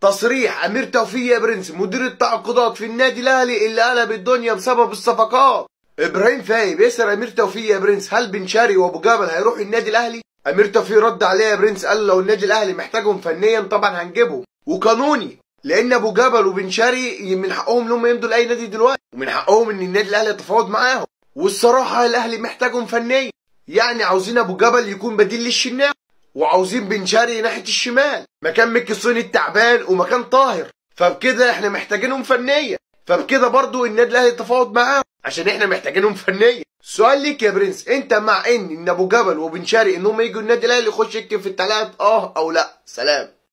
تصريح امير توفيق يا برنس مدير التعاقدات في النادي الاهلي اللي قلب الدنيا بسبب الصفقات ابراهيم فايق بيسأل امير توفيق يا برنس هل بن شرقي وابو جبل هيروحوا النادي الاهلي امير توفيق رد عليه يا برنس قال لو النادي الاهلي محتاجهم فنيا طبعا هنجيبهم وقانوني لان ابو جبل وبن شرقي من حقهم ان هم يمضوا لاي نادي دلوقتي ومن حقهم ان النادي الاهلي يتفاوض معاهم والصراحه الاهلي محتاجهم فنيا يعني عاوزين ابو جبل يكون بديل للشناوي وعاوزين بن شرقي ناحيه الشمال مكان مكي الصيني التعبان ومكان طاهر فبكده احنا محتاجينهم فنيا فبكده برضو النادي الاهلي يتفاوض معاهم عشان احنا محتاجينهم فنيا سؤال ليك يا برنس انت مع ان ان ابو جبل وبن شرقي انهم يجوا النادي الاهلي يخش يكتب في التلات اه او لا سلام